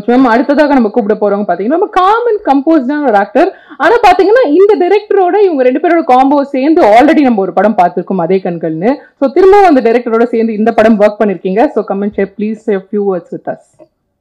much ma'am அடுத்ததாக நம்ம கூப்பிட போறவங்க பாத்தீங்கன்னா நம்ம காமன் கம்போஸ்டான ஒரு ஆக்டர் ஆனா பாத்தீங்கன்னா இந்த டைரக்டரோட இவங்க ரெண்டு பேரோட காம்போ சேர்ந்து ஆல்ரெடி நம்ம ஒரு படம் பார்த்திருக்கோம் அதே கண்கள்னு ஸோ திரும்பவும் அந்த டைரக்டரோட சேர்ந்து இந்த படம் ஒர்க் பண்ணிருக்கீங்க so comment share please few words with us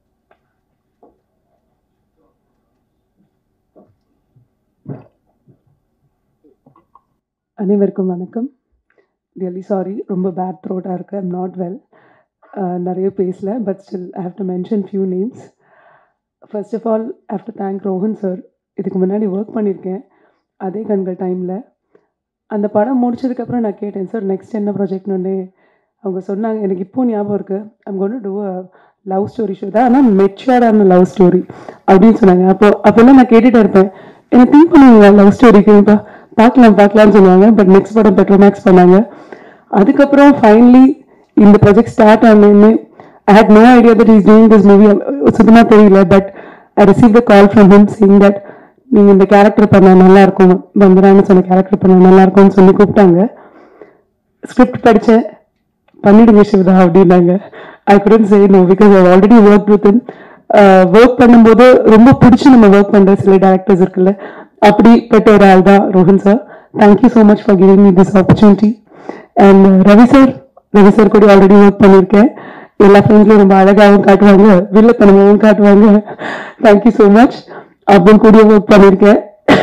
அனைவருக்கும் வணக்கம் ரியலி சாரி ரொம்ப பேட் த்ரோட்டாக இருக்கு ஐம் நாட் வெல் நிறைய பேசல but still I have to mention few names first of all have to thank Rohan sir இதுக்கு முன்னாடி ஒர்க் பண்ணியிருக்கேன் அதே கண்கள் டைமில் அந்த படம் முடிச்சதுக்கப்புறம் நான் கேட்டேன் சார் நெக்ஸ்ட் என்ன ப்ராஜெக்ட்னு அவங்க சொன்னாங்க எனக்கு இப்போ ஞாபகம் இருக்குது I'm gonna do a love story show தான் ஆனால் மெச்சூர்டான லவ் ஸ்டோரி அப்படின்னு சொன்னாங்க அப்போ அப்போல்லாம் நான் கேட்டுகிட்டே இருப்பேன் எனக்கு திங்க் பண்ணுவீங்களா லவ் ஸ்டோரிக்கு இப்போ பார்க்கலாம் பார்க்கலாம்னு சொல்லுவாங்க பட் நெக்ஸ்ட் படம் பெட்ரோமேக்ஸ் பண்ணாங்க அதுக்கப்புறம் ஃபைனலி இந்த ப்ராஜெக்ட் ஸ்டார்ட் ஆனேன்னு I had no idea that is doing this movie சுத்தமாக தெரியல but I receive the call from him saying that நீங்கள் இந்த கேரக்டர் பண்ணால் நல்லா இருக்கும் பந்தரான்னு சொன்ன கேரக்டர் பண்ணால் நல்லா இருக்கும்னு சொல்லி கூப்பிட்டாங்க ஸ்கிரிப்ட் படித்தேன் பண்ணிடுங்க சிவதா அப்படின்னாங்க I couldn't say no because I already work with work பண்ணும்போது ரொம்ப பிடிச்சி நம்ம ஒர்க் பண்ணுற சில டேரக்டர்ஸ் இருக்குல்ல அப்படிப்பட்ட ஒரு ஆள் தான் Rohan sir thank you so much for giving me this opportunity and Ravi sir Ravi sir கூட ஆல்ரெடி ஒர்க் பண்ணியிருக்கேன் எல்லா ஃப்ரெண்ட்ஸ்லையும் ரொம்ப அழகாகவும் காட்டுவாங்க வில்லத்தனமாகவும் காட்டுவாங்க தேங்க்யூ ஸோ மச் அப்படின்னு கூட ஒர்க் பண்ணியிருக்கேன்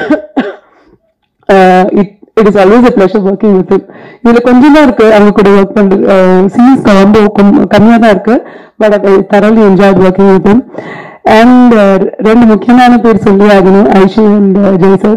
it it is always a pleasure working with இதுல கொஞ்சம் தான் இருக்கு அவங்க கூட ஒர்க் பண்றது சீன்ஸ் ரொம்ப கம்மியாக தான் இருக்கு but I thoroughly enjoy working with and ரெண்டு முக்கியமான பேர் சொல்லி ஆகணும் ஐஷு அண்ட் ஜெய் சார்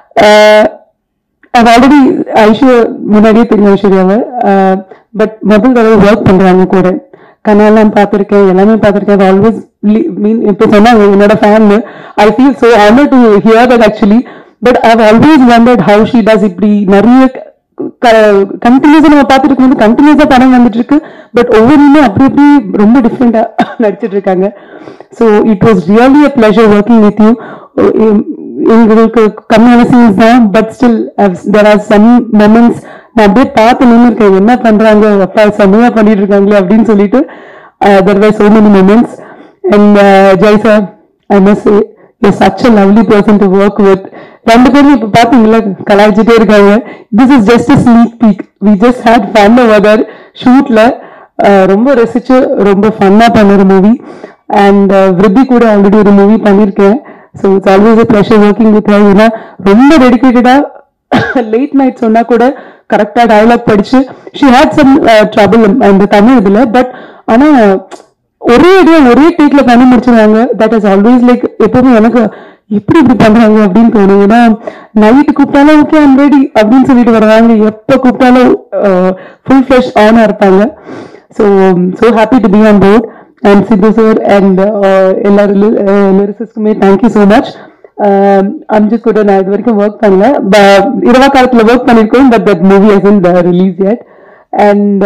அது ஆல்ரெடி ஐஷு முன்னாடியே தெரியும் ஐஸ்வர்யாவை பட் முதல் தடவை ஒர்க் பண்றாங்க கூட கண்ணெல்லாம் பார்த்துருக்கேன் எல்லாமே பார்த்துருக்கேன் ஆல்வேஸ் மீன் இப்போ சொன்னாங்க என்னோட fan I feel so honour to hear that actually but I always wondered how she does இப்படி நிறைய கண்டினியூஸா நம்ம பார்த்துட்டு இருக்கும்போது கண்டினியூஸா படம் வந்துட்டு இருக்கு பட் ஒவ்வொன்றுமே அப்படி அப்படி ரொம்ப டிஃப்ரெண்டா நடிச்சிட்டு இருக்காங்க so it was really a pleasure working with you எங்களுக்கு கம்மியான சீன்ஸ் தான் but still there are some moments நான் அப்படியே பார்த்து நின்று இருக்கேன் என்ன பண்றாங்க அப்பா செம்மையா பண்ணிட்டு இருக்காங்களே அப்படின்னு சொல்லிட்டு there were so many moments and Jai sir I must you such a lovely person to work with ரெண்டு பேரும் இப்ப பாத்தீங்களா கலாய்ச்சிட்டே இருக்காங்க this is just a sneak peek we just had fun over ஷூட்ல ரொம்ப ரசிச்சு ரொம்ப ஃபன்னா பண்ணுற மூவி அண்ட் விருத்தி கூட ஆல்ரெடி ஒரு மூவி பண்ணியிருக்கேன் so it's always a pleasure working with ஏன்னா ரொம்ப டெடிக்கேட்டடா லேட் நைட் சொன்னா கூட கரெக்டா டயலாக் படிச்சு ஷி ஹேட் சம் ட்ரபிள் இந்த தமிழ் இதுல பட் ஆனா ஒரே அடியா ஒரே டேக்ல பண்ணி முடிச்சிருவாங்க தட் இஸ் ஆல்வேஸ் லைக் எப்பவுமே எனக்கு எப்படி இப்படி பண்றாங்க அப்படின்னு தோணும் ஏன்னா நைட்டு கூப்பிட்டாலும் ஓகே ஐம் ரெடி அப்படின்னு சொல்லிட்டு வருவாங்க எப்ப கூப்பிட்டாலும் ஃபுல் ஃப்ரெஷ் ஆனா இருப்பாங்க so so happy to be on board and Sidhu sir and எல்லா லிரிசிஸ்க்குமே தேங்க்யூ ஸோ மச் அம்ஜித் கூட நான் இது வரைக்கும் ஒர்க் பண்ணல இரவா காலத்துல ஒர்க் பண்ணிருக்கோம் but that movie has in release yet and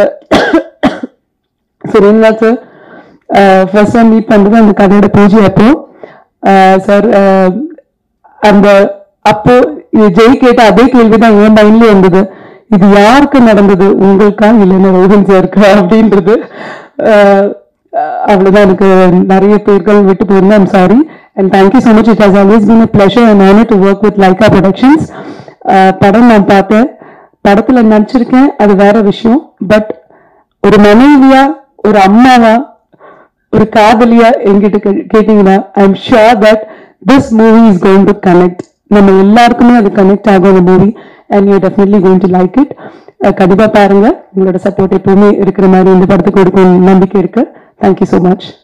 Surendra sir first time meet பண்றது அந்த கதையோட பூஜை அப்போ சார் அந்த அப்போ இது ஜெய் கேட்ட அதே கேள்விதான் என் மைண்ட்லயே இருந்தது இது யாருக்கு நடந்தது உங்களுக்கா இல்லைன்னா ரோஹன் சாருக்கு அப்படின்றது அஹ், அவ்வளவுதான் எனக்கு நிறைய பேர்கள் விட்டு போயிருந்தேன் I'm sorry and thank you so much it has always been a pleasure and honour to work with Lyca productions படம் நான் பார்த்தேன் படத்துல நடிச்சிருக்கேன் அது வேற விஷயம் பட் ஒரு மனைவியா ஒரு அம்மாவா ஒரு காதலியா என்கிட்ட கே- கேட்டீங்கன்னா I am sure that this movie is going to connect நம்ம எல்லாருக்குமே அது கனெக்ட் ஆகும் அந்த movie and you definitely going to like it கண்டிப்பா பாருங்க உங்களோட சப்போர்ட் எப்பவுமே இருக்கிற மாதிரி இந்த படத்துக்கு கொடுக்கும் நம்பிக்கை இருக்கு தேங்க்யூ ஸோ மச்